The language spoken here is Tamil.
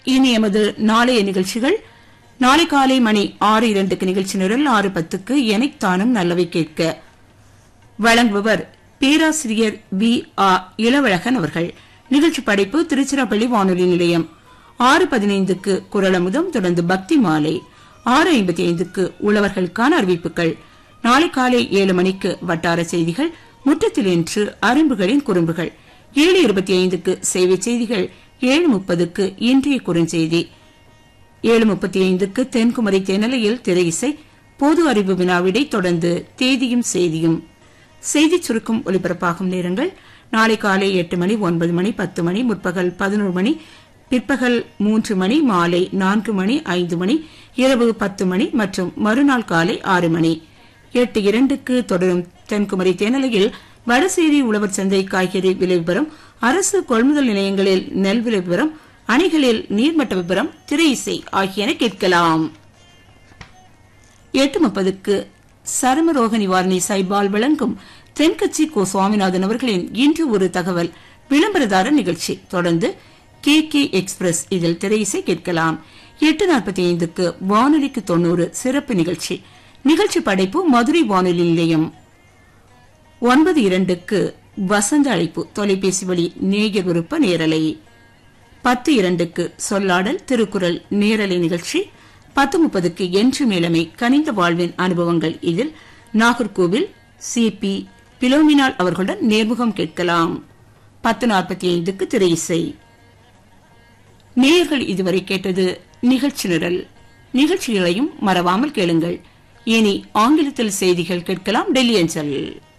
இனி எமது நாளைய நிகழ்ச்சிகள் நாளை காலை மணி ஆறு இரண்டுக்கு நிகழ்ச்சி நிரல் ஆறு பத்துக்கு எனைத்தானும் நல்லவை கேட்க வழங்குபவர் பேராசிரியர் வி ஆ இளவழகன் அவர்கள் நிகழ்ச்சி படைப்பு திருச்சிராப்பள்ளி வானொலி நிலையம் ஆறு பதினைந்துக்கு குரலமுதம் தொடர்ந்து பக்தி மாலை ஆறு ஐம்பத்தி ஐந்துக்கு உழவர்களுக்கான அறிவிப்புகள் நாளை காலை ஏழு மணிக்கு வட்டார செய்திகள் முற்றத்தில் இன்று அரும்புகளின் குறும்புகள் ஏழு இருபத்தி ஐந்துக்கு சேவை செய்திகள் ஏழு முப்பதுக்கு இன்றைய குறுஞ்செய்தி ஏழு முப்பத்தி ஐந்துக்கு தென்குமரி தென்னலையில் திரை இசை பொது அறிவு வினாவிடை தொடர்ந்து தேதியும் செய்தியும் செய்தி சுருக்கம் ஒலிபரப்பாகும் நேரங்கள் நாளை காலை எட்டு மணி ஒன்பது மணி பத்து மணி முற்பகல் பதினோரு மணி பிற்பகல் மூன்று மணி மாலை நான்கு மணி ஐந்து மணி இரவு பத்து மணி மற்றும் மறுநாள் காலை ஆறு மணி எட்டு இரண்டுக்கு தொடரும் தென்குமரி தேனலையில் வடசேரி உழவர் சந்தை காய்கறி விலை விவரம் அரசு கொள்முதல் நிலையங்களில் நெல் விலை விவரம் அணைகளில் நீர்மட்ட விவரம் திரை இசை ஆகியன கேட்கலாம் எட்டு முப்பதுக்கு சருமரோக நிவாரணி சைபால் வழங்கும் தென்கட்சி கோ சுவாமிநாதன் அவர்களின் இன்று ஒரு தகவல் விளம்பரதார நிகழ்ச்சி தொடர்ந்து கே கே எக்ஸ்பிரஸ் இதில் திரையிசை கேட்கலாம் எட்டு நாற்பத்தி ஐந்துக்கு வானொலிக்கு தொண்ணூறு சிறப்பு நிகழ்ச்சி நிகழ்ச்சி படைப்பு மதுரை வானொலி நிலையம் ஒன்பது இரண்டுக்கு வசந்த அழைப்பு தொலைபேசி வழி நேயர் விருப்ப நேரலை பத்து இரண்டுக்கு சொல்லாடல் திருக்குறள் நேரலை நிகழ்ச்சி பத்து முப்பதுக்கு என்று மேலமை கனிந்த வாழ்வின் அனுபவங்கள் இதில் நாகர்கோவில் சி பி பிலோமினால் அவர்களுடன் நேர்முகம் கேட்கலாம் பத்து நாற்பத்தி ஐந்துக்கு திரை இசை நேயர்கள் இதுவரை கேட்டது நிகழ்ச்சி நிரல் நிகழ்ச்சிகளையும் மறவாமல் கேளுங்கள் இனி ஆங்கிலத்தில் செய்திகள் கேட்கலாம் டெல்லி அஞ்சல்